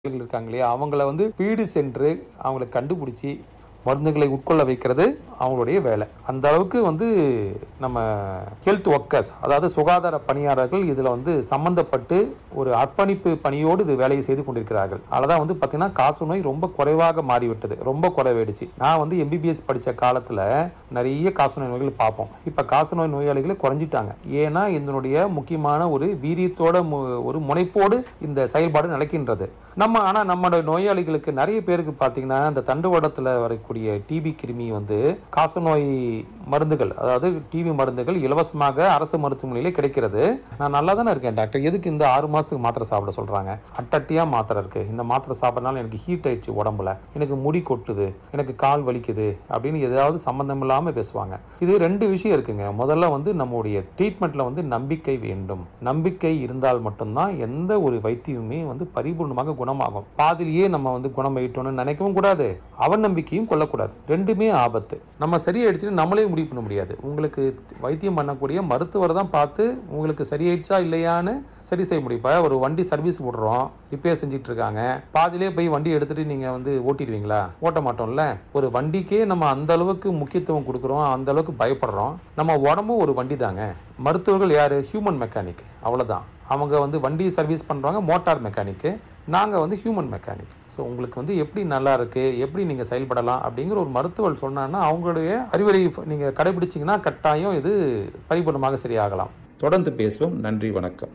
நோயாளிகள் இருக்காங்க இல்லையா அவங்கள வந்து வீடு சென்று அவங்கள கண்டுபிடிச்சி மருந்துகளை உட்கொள்ள வைக்கிறது அவங்களுடைய வேலை அந்த அளவுக்கு வந்து நம்ம ஹெல்த் ஒர்க்கர்ஸ் அதாவது சுகாதார பணியாளர்கள் இதில் வந்து சம்பந்தப்பட்டு ஒரு அர்ப்பணிப்பு பணியோடு இது வேலையை செய்து கொண்டிருக்கிறார்கள் அததான் வந்து பார்த்தீங்கன்னா காசு நோய் ரொம்ப குறைவாக மாறிவிட்டது ரொம்ப குறைவாயிடுச்சு நான் வந்து எம்பிபிஎஸ் படித்த காலத்தில் நிறைய காசு நோய் நோய்கள் பார்ப்போம் இப்போ காசு நோய் நோயாளிகளை குறைஞ்சிட்டாங்க ஏன்னா இதனுடைய முக்கியமான ஒரு வீரியத்தோட மு- ஒரு முனைப்போடு இந்த செயல்பாடு நடக்கின்றது நம்ம ஆனால் நம்மளுடைய நோயாளிகளுக்கு நிறைய பேருக்கு பார்த்தீங்கன்னா இந்த தண்டுவடத்தில் வரக்கூடிய டிபி கிருமி வந்து காசநோய் மருந்துகள் அதாவது டிபி மருந்துகள் இலவசமாக அரசு மருத்துவமனையிலே கிடைக்கிறது நான் நல்லா தானே இருக்கேன் டாக்டர் எதுக்கு இந்த ஆறு மாதத்துக்கு மாத்திரை சாப்பிட சொல்கிறாங்க அட்டட்டியாக மாத்திரை இருக்குது இந்த மாத்திரை சாப்பிட்றதுனால எனக்கு ஹீட் ஆயிடுச்சு உடம்புல எனக்கு முடி கொட்டுது எனக்கு கால் வலிக்குது அப்படின்னு ஏதாவது சம்மந்தம் இல்லாமல் பேசுவாங்க இது ரெண்டு விஷயம் இருக்குங்க முதல்ல வந்து நம்முடைய ட்ரீட்மெண்ட்டில் வந்து நம்பிக்கை வேண்டும் நம்பிக்கை இருந்தால் மட்டும்தான் எந்த ஒரு வைத்தியமுமே வந்து பரிபூர்ணமாக குணமாகும் பாதிலேயே நம்ம வந்து குணமாயிட்டோம்னு நினைக்கவும் கூடாது அவநம்பிக்கையும் கொள்ளக்கூடாது ரெண்டுமே ஆபத்து நம்ம சரியாயிடுச்சுன்னு நம்மளே முடிவு பண்ண முடியாது உங்களுக்கு வைத்தியம் பண்ணக்கூடிய மருத்துவர் தான் பார்த்து உங்களுக்கு சரியாயிடுச்சா இல்லையான்னு சரி செய்ய முடியும் இப்போ ஒரு வண்டி சர்வீஸ் விடுறோம் ரிப்பேர் செஞ்சுட்டு இருக்காங்க பாதியிலே போய் வண்டி எடுத்துட்டு நீங்க வந்து ஓட்டிடுவீங்களா ஓட்ட மாட்டோம்ல ஒரு வண்டிக்கே நம்ம அந்த அளவுக்கு முக்கியத்துவம் கொடுக்குறோம் அந்த அளவுக்கு பயப்படுறோம் நம்ம உடம்பும் ஒரு வண்டி தாங்க மருத்துவர்கள் யாரு ஹியூமன் மெக்கானிக் அவ்வளவுதான் அவங்க வந்து வண்டி சர்வீஸ் பண்றவங்க மோட்டார் மெக்கானிக்கு நாங்க வந்து ஹியூமன் மெக்கானிக் ஸோ உங்களுக்கு வந்து எப்படி நல்லா இருக்கு எப்படி நீங்க செயல்படலாம் அப்படிங்கிற ஒரு மருத்துவர் சொன்னாங்கன்னா அவங்களுடைய அறிவுரை நீங்க கடைபிடிச்சீங்கன்னா கட்டாயம் இது பரிபூர்ணமாக சரியாகலாம் தொடர்ந்து பேசுவோம் நன்றி வணக்கம்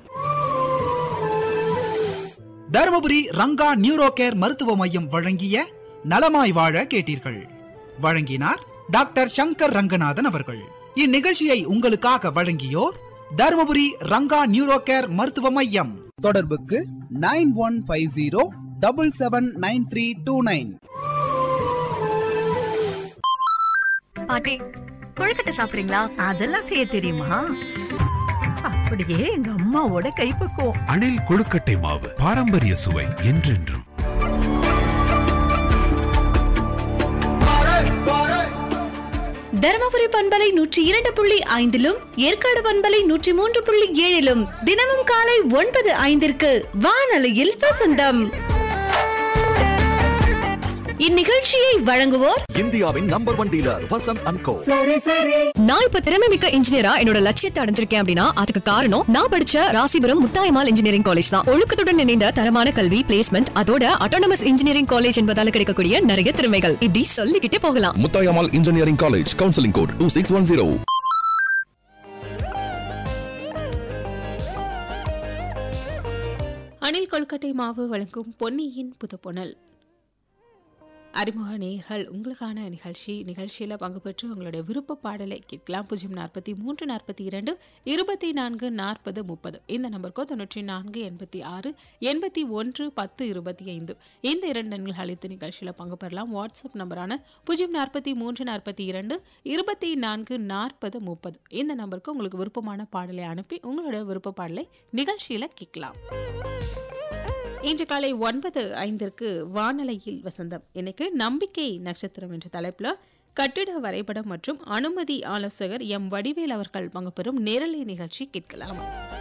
தருமபுரி ரங்கா நியூரோ கேர் மருத்துவ மையம் வழங்கிய நலமாய் வாழ கேட்டீர்கள் வழங்கினார் டாக்டர் சங்கர் ரங்கநாதன் அவர்கள் இந்நிகழ்ச்சியை உங்களுக்காக வழங்கியோர் தருமபுரி ரங்கா நியூரோ கேர் மருத்துவ மையம் தொடர்புக்கு nine one five zero double seven nine three two nine பாட்டி கொழுக்கட்டை சாப்பிடுறீங்களா அதெல்லாம் செய்ய தெரியுமா அப்படியே எங்க அம்மாவோட கைப்பக்குவம் அணில் கொழுக்கட்டை மாவு பாரம்பரிய சுவை என்றென்றும் தருமபுரி பண்பலை நூற்றி இரண்டு புள்ளி ஐந்திலும் ஏற்காடு பண்பலை நூற்றி மூன்று புள்ளி ஏழிலும் தினமும் காலை ஒன்பது ஐந்திற்கு வானொலியில் வசந்தம் இந்நிகழ்ச்சியை வழங்குவோர் இந்தியாவின் number one dealer Vasanth and co நான் இப்ப திறமை மிக்க இன்ஜினியரா என்னோட லட்சியத்தை அடைஞ்சிருக்கேன் அப்படின்னா அதுக்கு காரணம் நான் படிச்ச ராசிபுரம் முத்தாயமால் இன்ஜினியரிங் காலேஜ் தான் ஒழுக்கத்துடன் இணைந்த தரமான கல்வி பிளேஸ்மெண்ட் அதோட அட்டானமஸ் இன்ஜினியரிங் காலேஜ் என்பதால கிடைக்கக்கூடிய நிறைய திறமைகள் இப்படி சொல்லிக்கிட்டே போகலாம் Muthayammal engineering college counselling code two six one zero Anil கொழுக்கட்டை மாவு வழங்கும் பொன்னியின் புதுப்புணல் அறிமுக நேயர்கள் உங்களுக்கான நிகழ்ச்சி நிகழ்ச்சியில் பங்கு பெற்று உங்களுடைய விருப்ப பாடலை கேட்கலாம் பூஜ்ஜியம் நாற்பத்தி மூன்று நாற்பத்தி இரண்டு இருபத்தி நான்கு நாற்பது முப்பது இந்த நம்பருக்கோ தொண்ணூற்றி நான்கு எண்பத்தி ஆறு எண்பத்தி ஒன்று பத்து இருபத்தி ஐந்து இந்த இரண்டு எண்கள் அழைத்து நிகழ்ச்சியில் பங்கு பெறலாம் வாட்ஸ்அப் நம்பரான பூஜ்ஜியம் நாற்பத்தி மூன்று நாற்பத்தி இரண்டு இருபத்தி நான்கு நாற்பது முப்பது இந்த நம்பருக்கு உங்களுக்கு விருப்பமான பாடலை அனுப்பி உங்களோட விருப்ப பாடலை நிகழ்ச்சியில் கேட்கலாம் இன்று காலை ஒன்பது ஐந்திற்கு வானலையில் வசந்தம் இன்னைக்கு நம்பிக்கை நட்சத்திரம் என்ற தலைப்புல கட்டிட வரைபடம் மற்றும் அனுமதி ஆலோசகர் எம் வடிவேல் அவர்கள் பங்கு பெறும் நேரலை நிகழ்ச்சி கேட்கலாம்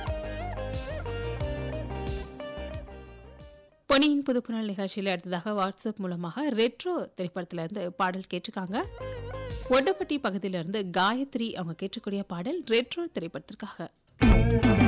பொன்னியின் புதுப்புணல் நிகழ்ச்சியில் அடுத்ததாக வாட்ஸ்அப் மூலமாக ரெட்ரோ திரைப்படத்திலிருந்து பாடல் கேட்டிருக்காங்க ஒட்டப்பட்டி பகுதியிலிருந்து காயத்ரி அவங்க கேட்கக்கூடிய பாடல் ரெட்ரோ திரைப்படத்திற்காக